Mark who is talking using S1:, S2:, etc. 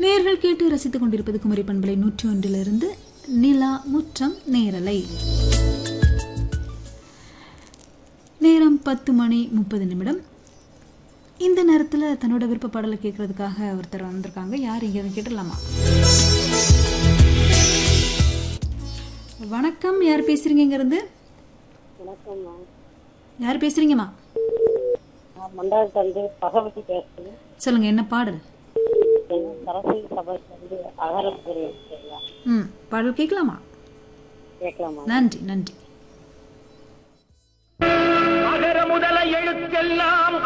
S1: நேர்கள் கேட்டு ரசித்துக் கொண்டிருப்பது குமரி பண்பலை நூற்றி ஒன்றிலிருந்து நிலா முற்றம் நேரலை நேரம் பத்து மணி முப்பது நிமிடம் இந்த நேரத்தில் தன்னோட விருப்ப பாடலை கேட்கறதுக்காக ஒருத்தர் வந்திருக்காங்க யார் இங்கே கேட்டுடலாமா வணக்கம் யார் பேசுறீங்க இங்கிருந்து
S2: வணக்கம்மா
S1: யார் பேசுறீங்கம்மா
S2: நான் மண்டாரத்திலிருந்து பகவதி பேசுறேன்
S1: சொல்லுங்க என்ன பாடல்
S2: எங்க சரஸ்வதி சபையிலிருந்து அகரப்புரி சரிங்களா
S1: ம் பாடல் கேட்கலாமா
S2: கேட்கலாமா
S1: நன்றி நன்றி
S3: அகர முதல எழுத்தெல்லாம்